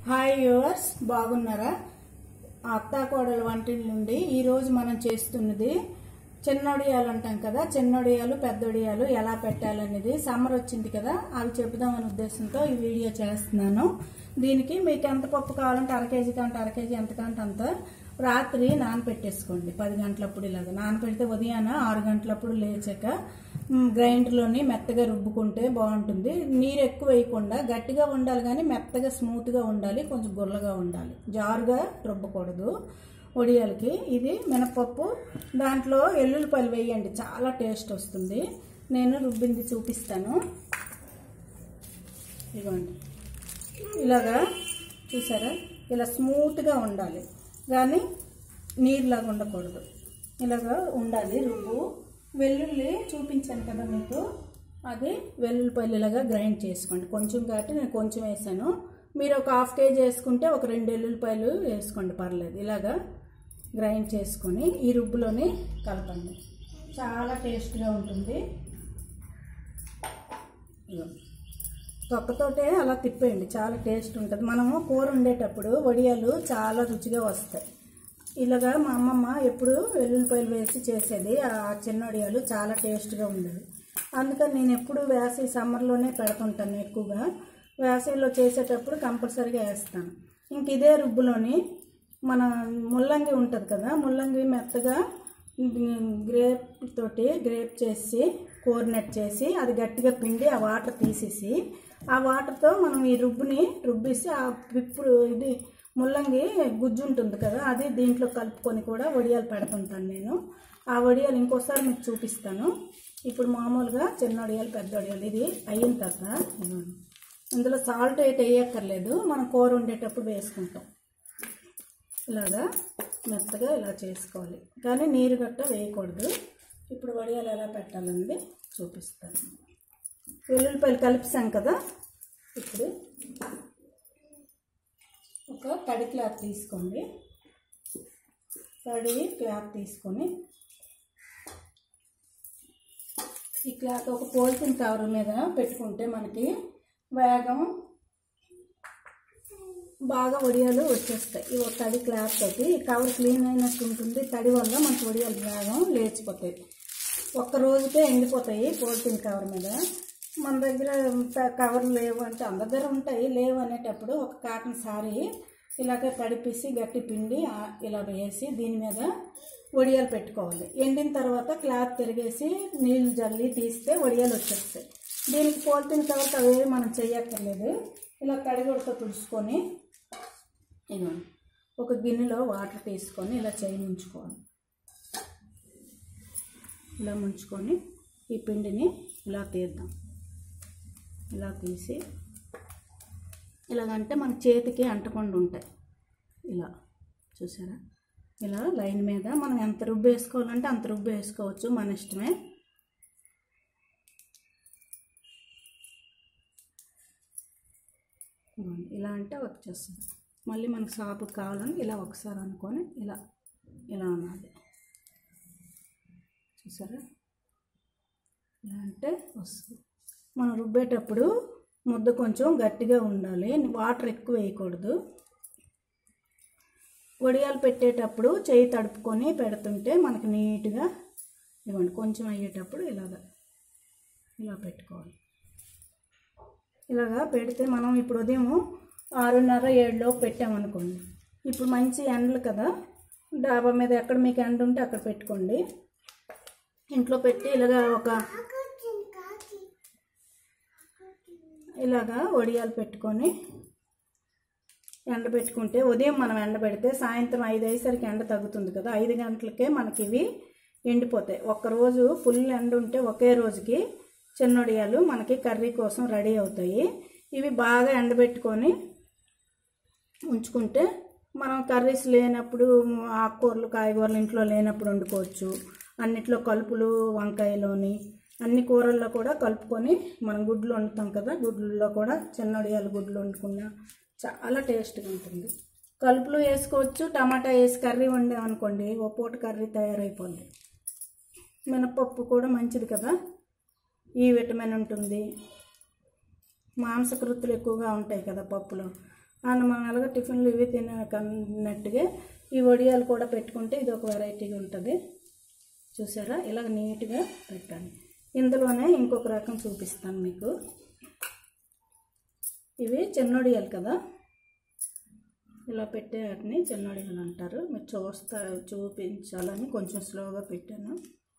Hi yours బాగున్నారా అత్తాకోడల వంటిల నుండి ఈరోజు మనం చేస్తున్నది చిన్నొడియాలు అంటాం కదా చిన్నొడియాలు పెద్దొడియాలు ఎలా పెట్టాలనేది సమ్మర్ వచ్చింది కదా అవి చెబుదామనే ఉద్దేశంతో ఈ వీడియో చేస్తున్నాను దీనికి మీకు ఎంత పప్పు కావాలంటే అర కేజీ కంటే అర కేజీ ఎంత కంటే అంత రాత్రి నానపెట్టేసుకోండి పది గంటలప్పుడు ఇలాగ నానపెడితే ఉదయాన ఆరు గంటలప్పుడు లేచాక మ్, గ్రైండర్లోని మెత్తగా రుబ్బుకుంటే బాగుంటుంది నీరు ఎక్కువ వేయకుండా గట్టిగా ఉండాలి కానీ మెత్తగా స్మూత్గా ఉండాలి కొంచెం గుల్లగా ఉండాలి జారుగా రుబ్బకూడదు వడియాలకి ఇది మినపప్పు దాంట్లో ఎల్లుల్లిపాయలు వేయండి చాలా టేస్ట్ వస్తుంది నేను రుబ్బింది చూపిస్తాను ఇదిగోండి ఇలాగా చూసారా ఇలా స్మూత్గా ఉండాలి కానీ నీరులాగా ఉండకూడదు ఇలాగా ఉండాలి రుబ్బు వెల్లుల్లి చూపించాను కదా మీకు అది వెల్లుల్లిపాయలు ఇలాగా గ్రైండ్ చేసుకోండి కొంచెం కాబట్టి నేను కొంచెం వేసాను మీరు ఒక హాఫ్ కేజీ వేసుకుంటే ఒక రెండు వెల్లుల్లిపాయలు వేసుకోండి పర్లేదు ఇలాగా గ్రైండ్ చేసుకొని ఈ రుబ్బులోని కలపండి చాలా టేస్ట్గా ఉంటుంది ఇదిగో. తొక్కతోటే అలా తిప్పేయండి చాలా టేస్ట్ ఉంటుంది మనము కూర ఉండేటప్పుడు వడియాలు చాలా రుచిగా వస్తాయి ఇలాగా మా అమ్మమ్మ ఎప్పుడు వెల్లుల్లిపాయలు వేసి చేసేది ఆ చిన్న వడియాలు చాలా టేస్ట్గా ఉండేది అందుకని నేను ఎప్పుడు వేసవి సమ్మర్లోనే పెడుతుంటాను ఎక్కువగా వేసవిలో చేసేటప్పుడు కంపల్సరీగా వేస్తాను ఇంక ఇదే రుబ్బులోని మన ముల్లంగి ఉంటుంది కదా ముల్లంగి మెత్తగా గ్రేప్ తోటి గ్రేప్ చేసి కోరినట్ చేసి అది గట్టిగా పిండి ఆ వాటర్ తీసేసి ఆ వాటర్తో మనం ఈ రుబ్బుని రుబ్బేసి ఆ పిప్పుడు ఇది ముల్లంగి గుజ్జు ఉంటుంది కదా అది దీంట్లో కలుపుకొని కూడా వడియాలు పెడుతుంటాను నేను ఆ వడియాలు ఇంకోసారి మీకు చూపిస్తాను ఇప్పుడు మామూలుగా చిన్న వడియాలు పెద్ద వడియాలు ఇది అయిన తర్వాత ఇదిగోండి. ఇందులో సాల్ట్ అయితే వేయక్కర్లేదు మనం కూర ఉండేటప్పుడు వేసుకుంటాం ఇలాగా మెత్తగా ఇలా చేసుకోవాలి కానీ నీరు గట్ట వేయకూడదు ఇప్పుడు వడియాలు ఎలా పెట్టాలనేది చూపిస్తాను వెల్లుల్లిపాయలు కలిపిసాం కదా ఇప్పుడు ఒక తడి క్లాత్ తీసుకోండి తడి క్లాత్ తీసుకొని ఈ క్లాత్ ఒక పోలిథిన్ కవర్ మీద పెట్టుకుంటే మనకి వేగం బాగా వడియాలు వచ్చేస్తాయి ఈ ఒక తడి క్లాత్ తోటి ఈ కవర్ క్లీన్ అయినట్టు ఉంటుంది తడి వల్ల మనకి వడియాలు వేగం లేచిపోతాయి ఒక్క రోజుకే ఎండిపోతాయి పోలిథిన్ కవర్ మీద మన దగ్గర త- కవర్లు లేవు అంటే అందరి దగ్గర ఉంటాయి లేవు అనేటప్పుడు ఒక కాటన్ సారీ ఇలాగ తడిపేసి గట్టి పిండి ఆ- ఇలా వేసి దీని మీద వడియాలు పెట్టుకోవాలి ఎండిన తర్వాత క్లాత్ తిరిగేసి నీళ్లు జల్లి తీస్తే వడియాలు వచ్చేస్తాయి దీనికి పోలిథిన్ కవర్ అవేవి మనం చెయ్యక్కర్లేదు ఇలా కడిగొడతో తుడుచుకొని ఇదిగోండి ఒక గిన్నెలో వాటర్ తీసుకొని ఇలా చేయి ముంచుకోవాలి ఇలా ముంచుకొని ఈ పిండిని ఇలా తీద్దాం ఇలా తీసి ఇలాగంటే మన చేతికి అంటకుండా ఉంటాయి ఇలా చూసారా ఇలా లైన్ మీద మనం ఎంత రుబ్బు వేసుకోవాలంటే అంత రుబ్బు వేసుకోవచ్చు మన ఇష్టమే ఇదిగోండి. ఇలా అంటే వచ్చేస్తుంది మళ్ళీ మనకు సాపు కావాలని ఇలా ఒకసారి అనుకొని ఇలా ఇలా అన్నది చూసారా ఇలా అంటే వస్తుంది మనం రుబ్బేటప్పుడు ముద్ద కొంచెం గట్టిగా ఉండాలి వాటర్ ఎక్కువ వేయకూడదు వడియాలు పెట్టేటప్పుడు చేయి తడుపుకొని పెడుతుంటే మనకి నీట్గా ఇవ్వండి కొంచెం అయ్యేటప్పుడు ఇలాగ ఇలా పెట్టుకోవాలి ఇలాగా పెడితే మనం ఇప్పుడు ఉదయం ఆరున్నర ఏడులో పెట్టామనుకోండి ఇప్పుడు మంచి ఎండలు కదా డాబా మీద ఎక్కడ మీకు ఎండ ఉంటే అక్కడ పెట్టుకోండి ఇంట్లో పెట్టి ఇలాగా ఒక ఇలాగా వడియాలు పెట్టుకొని ఎండ పెట్టుకుంటే ఉదయం మనం ఎండ పెడితే సాయంత్రం ఐదు అయ్యేసరికి ఎండ తగ్గుతుంది కదా ఐదు గంటలకే మనకి ఇవి ఎండిపోతాయి ఒక్కరోజు ఫుల్ ఎండ ఉంటే ఒకే రోజుకి చిన్నొడియాలు మనకి కర్రీ కోసం రెడీ అవుతాయి ఇవి బాగా ఎండబెట్టుకొని ఉంచుకుంటే మనం కర్రీస్ లేనప్పుడు ఆకుకూరలు కాయగూరలు ఇంట్లో లేనప్పుడు వండుకోవచ్చు అన్నిట్లో కలుపులు వంకాయలోని అన్ని కూరల్లో కూడా కలుపుకొని మనం గుడ్లు వండుతాం కదా గుడ్లలో కూడా చిన్నొడియాలు గుడ్లు వండుకున్నా చాలా టేస్ట్గా ఉంటుంది కలుపులు వేసుకోవచ్చు టమాటా వేసి కర్రీ వండామనుకోండి ఓ పూట కర్రీ తయారైపోద్ది మినపప్పు కూడా మంచిది కదా ఈ విటమిన్ ఉంటుంది మాంసకృతులు ఎక్కువగా ఉంటాయి కదా పప్పులో అండ్ మనం అలాగే టిఫిన్లు ఇవి తినకన్నట్టుగా ఈ వడియాలు కూడా పెట్టుకుంటే ఇది ఒక వెరైటీగా ఉంటుంది చూసారా ఇలాగ నీట్గా పెట్టాలి ఇందులోనే ఇంకొక రకం చూపిస్తాను మీకు ఇవి చిన్నొడియాలు కదా ఇలా పెట్టే వాటిని చిన్నొడియాలు అంటారు మీరు చూస్తా చూపించాలని కొంచెం స్లోగా పెట్టాను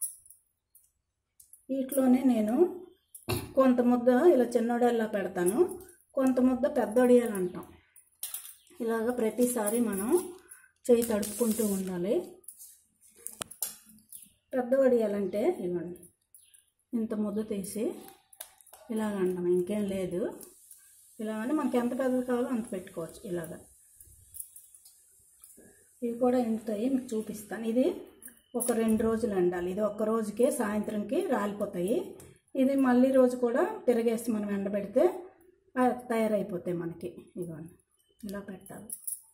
వీటిలోనే నేను కొంత ముద్ద ఇలా చిన్నొడియాల్లా పెడతాను కొంత ముద్ద పెద్ద ఒడియాలు అంటాం ఇలాగ ప్రతిసారి మనం చేయి తడుపుకుంటూ ఉండాలి పెద్ద వడియాలంటే ఇవ్వండి ఇంత ముద్ద తీసి ఇలాగ అంటాం ఇంకేం లేదు ఇలాగని మనకి ఎంత పెద్దది కావాలో అంత పెట్టుకోవచ్చు ఇలాగ ఇవి కూడా ఇంతయి మీకు చూపిస్తాను ఇది ఒక రెండు రోజులు ఎండాలి ఇది ఒక్క రోజుకే సాయంత్రంకి రాలిపోతాయి ఇది మళ్ళీ రోజు కూడా తిరగేసి మనం ఎండబెడితే ఆ తయారైపోతాయి మనకి ఇవన్నీ ఇలా పెట్టాలి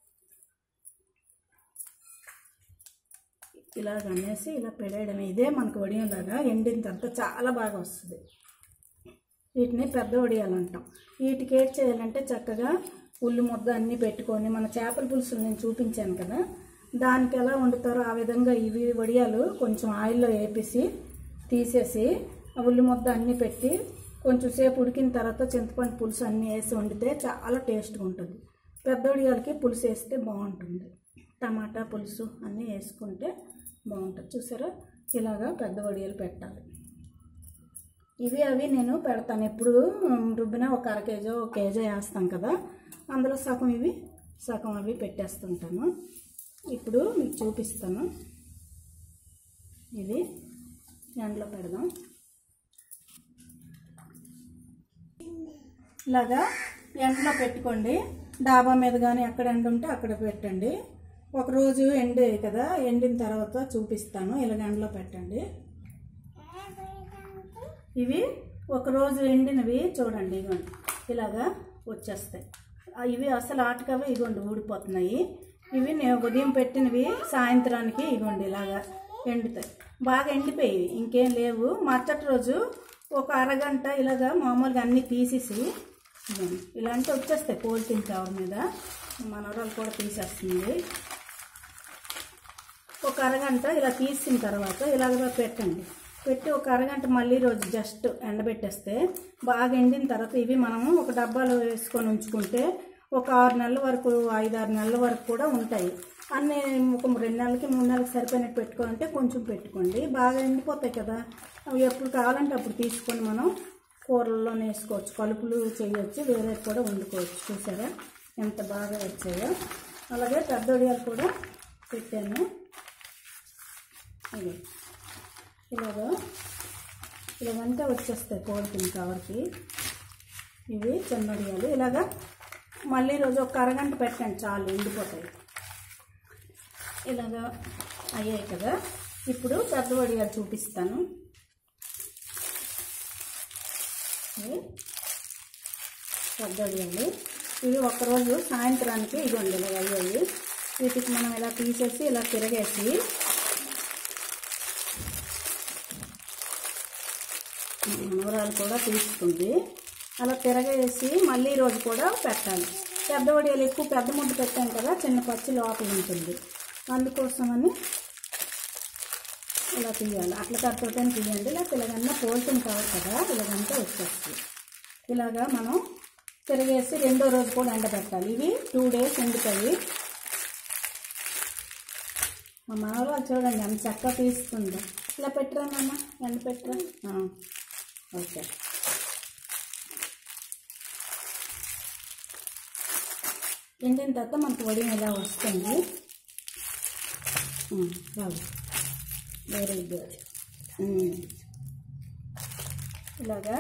ఇలాగ అనేసి ఇలా పెడేయడమే ఇదే మనకు వడియంలాగా ఎండిన తర్వాత చాలా బాగా వస్తుంది వీటిని పెద్ద వడియాలు అంటాం వీటికి ఏం చేయాలంటే చక్కగా ఉల్లి ముద్ద అన్నీ పెట్టుకొని మన చేపల పులుసులు నేను చూపించాను కదా దానికి ఎలా వండుతారో ఆ విధంగా ఇవి వడియాలు కొంచెం ఆయిల్లో వేపేసి తీసేసి ఆ ఉల్లి ముద్ద అన్నీ పెట్టి కొంచెం సేపు ఉడికిన తర్వాత చింతపండు పులుసు అన్నీ వేసి వండితే చాలా టేస్ట్గా ఉంటుంది పెద్ద వడియాలకి పులుసు వేస్తే బాగుంటుంది టమాటా పులుసు అన్నీ వేసుకుంటే బాగుంటుంది చూసారా ఇలాగా పెద్ద వడియాలు పెట్టాలి ఇవి అవి నేను పెడతాను ఎప్పుడు ఉమ్, రుబ్బిన ఒక అర కేజీ ఒక కేజీ వేస్తాం కదా అందులో సగం ఇవి సగం అవి పెట్టేస్తుంటాను ఇప్పుడు మీకు చూపిస్తాను ఇది ఎండలో పెడదాం ఇలాగా ఎండలో పెట్టుకోండి డాబా మీద కానీ ఎక్కడ ఎండ ఉంటే అక్కడ పెట్టండి ఒకరోజు ఎండే కదా ఎండిన తర్వాత చూపిస్తాను ఇలాగ ఎండలో పెట్టండి ఇవి ఒకరోజు ఎండినవి చూడండి ఇవ్వండి ఇలాగా వచ్చేస్తాయి ఆ, ఇవి అసలు ఆటకవి ఇగోండి ఊడిపోతున్నాయి ఇవి నేను ఉదయం పెట్టినవి సాయంత్రానికి ఇగోండి ఇలాగా ఎండుతాయి బాగా ఎండిపోయి ఇంకేం లేవు మరుసటి రోజు ఒక అరగంట ఇలాగా మామూలుగా అన్నీ తీసేసి ఇదిగోండి ఇలాంటి వచ్చేస్తాయి పోల్టీన్ కవర్ మీద మనవరాలు కూడా తీసేస్తుంది ఒక అరగంట ఇలా తీసిన తర్వాత ఇలాగ పెట్టండి పెట్టి ఒక అరగంట మళ్ళీ రోజు జస్ట్ ఎండబెట్టేస్తే బాగా ఎండిన తర్వాత ఇవి మనము ఒక డబ్బాలో వేసుకొని ఉంచుకుంటే ఒక ఆరు నెలల వరకు ఐదు ఆరు నెలల వరకు కూడా ఉంటాయి అన్నీ ఒక రెండు నెలలకి మూడు నెలలకి సరిపోయినట్టు పెట్టుకోవాలంటే కొంచెం పెట్టుకోండి బాగా ఎండిపోతాయి కదా అవి ఎప్పుడు కావాలంటే అప్పుడు తీసుకొని మనం కూరల్లో వేసుకోవచ్చు కలుపులు చేయొచ్చు వేరే కూడా వండుకోవచ్చు చూసారా ఎంత బాగా వచ్చాయో అలాగే పెద్ద ఉడియాలు కూడా పెట్టాను ఇది ఇలాగా ఇలాగంతా వచ్చేస్తాయి పోలిథిన్ కవర్కి ఇవి చిన్నడియాలు ఇలాగా మళ్ళీ రోజు ఒక అరగంట పెట్టండి చాలు ఎండిపోతాయి ఇలాగా అయ్యాయి కదా ఇప్పుడు పెద్ద వడియాలు చూపిస్తాను ఇవి పెద్ద వడియాలు ఇవి ఒకరోజు సాయంత్రానికి ఇవ్వండి ఇలా అయ్యాయి వీటికి మనం ఇలా తీసేసి ఇలా తిరగేసి మనవరాలు కూడా తీసుకుంది అలా తిరగేసి మళ్ళీ రోజు కూడా పెట్టాలి పెద్ద వడియాలు ఎక్కువ పెద్ద ముద్ద పెట్టాం కదా చిన్న పచ్చి లోపల ఉంటుంది అందుకోసమని ఇలా తీయాలి అట్లా కట్టుకొని తీయండి లేకపోతే ఇలాగన్నా పోల్చిన కావాలి కదా ఇలాగంతా వచ్చేస్తుంది ఇలాగా మనం తిరిగేసి రెండో రోజు కూడా ఎండబెట్టాలి ఇవి టూ డేస్ ఎండుతాయి మా మనవరాలు చూడండి ఎంత చక్కగా తీసుకుందో ఇలా పెట్టరా నాన్న ఎండ పెట్టరా ఆ, ఓకే ఎండిన తర్వాత మనకు వడియం ఇలా వస్తుంది ఉమ్, రావు వెరీ గుడ్ ఉమ్. ఇలాగా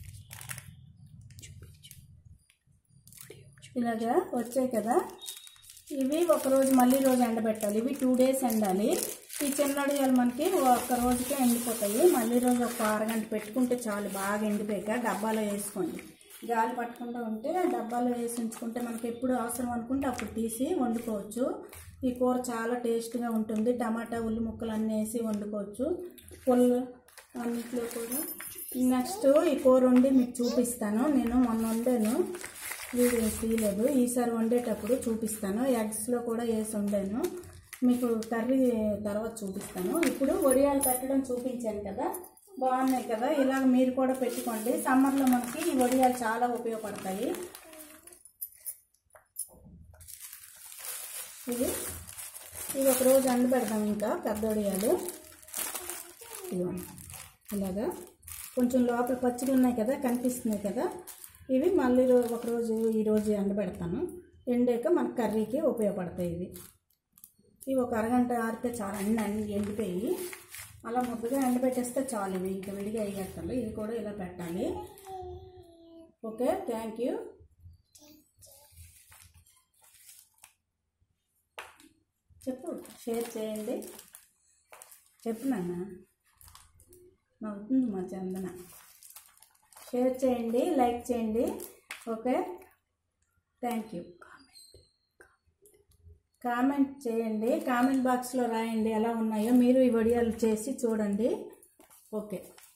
ఇలాగా వచ్చాయి కదా ఇవి ఒక రోజు మళ్ళీ రోజు ఎండబెట్టాలి ఇవి టూ డేస్ ఎండాలి ఈ చిన్నడియాలు మనకి ఒక్క రోజుకే ఎండిపోతాయి మళ్ళీ రోజు ఒక అరగంట పెట్టుకుంటే చాలు బాగా ఎండిపోయాక డబ్బాలో వేసుకోండి గాలి పట్టకుండా ఉంటే డబ్బాలో వేసి ఉంచుకుంటే మనకి ఎప్పుడు అవసరం అనుకుంటే అప్పుడు తీసి వండుకోవచ్చు ఈ కూర చాలా టేస్ట్గా ఉంటుంది టమాటా ఉల్లి ముక్కలు అన్నీ వేసి వండుకోవచ్చు పుల్ల అన్నిట్లో కూడా నెక్స్ట్ ఈ కూర వండి మీకు చూపిస్తాను నేను మొన్న వండాను వీడియో తీయలేదు ఈసారి వండేటప్పుడు చూపిస్తాను ఎగ్స్లో కూడా వేసి వండాను మీకు కర్రీ తర్వాత చూపిస్తాను ఇప్పుడు వడియాలు పెట్టడం చూపించాను కదా బాగున్నాయి కదా ఇలాగ మీరు కూడా పెట్టుకోండి సమ్మర్లో మనకి ఈ వడియాలు చాలా ఉపయోగపడతాయి ఇది ఇది ఒక రోజు అండి పెడతాం ఇంకా పెద్ద వడియాలు ఇదిగోండి ఇలాగా కొంచెం లోపల పచ్చిగా ఉన్నాయి కదా కనిపిస్తున్నాయి కదా ఇవి మళ్ళీ రో- ఒక రోజు ఈరోజు ఎండబెడతాను ఎండాక మన కర్రీకి ఉపయోగపడతాయి ఇవి ఇవి ఒక అరగంట ఆరితే చాలు అన్ని అన్ని ఎండిపోయి అలా ముద్దగా ఎండబెట్టేస్తే చాలు ఇవి ఇంకా విడిగా అయ్యేస్తాను ఇది కూడా ఇలా పెట్టాలి ఓకే థ్యాంక్ యూ చెప్పు షేర్ చేయండి చెప్పు నాన్న నవ్వుతుంది మా చందన షేర్ చేయండి లైక్ చేయండి ఓకే థ్యాంక్ యూ కామెంట్ చేయండి కామెంట్ బాక్స్లో రాయండి ఎలా ఉన్నాయో మీరు ఈ వడియాలు చేసి చూడండి ఓకే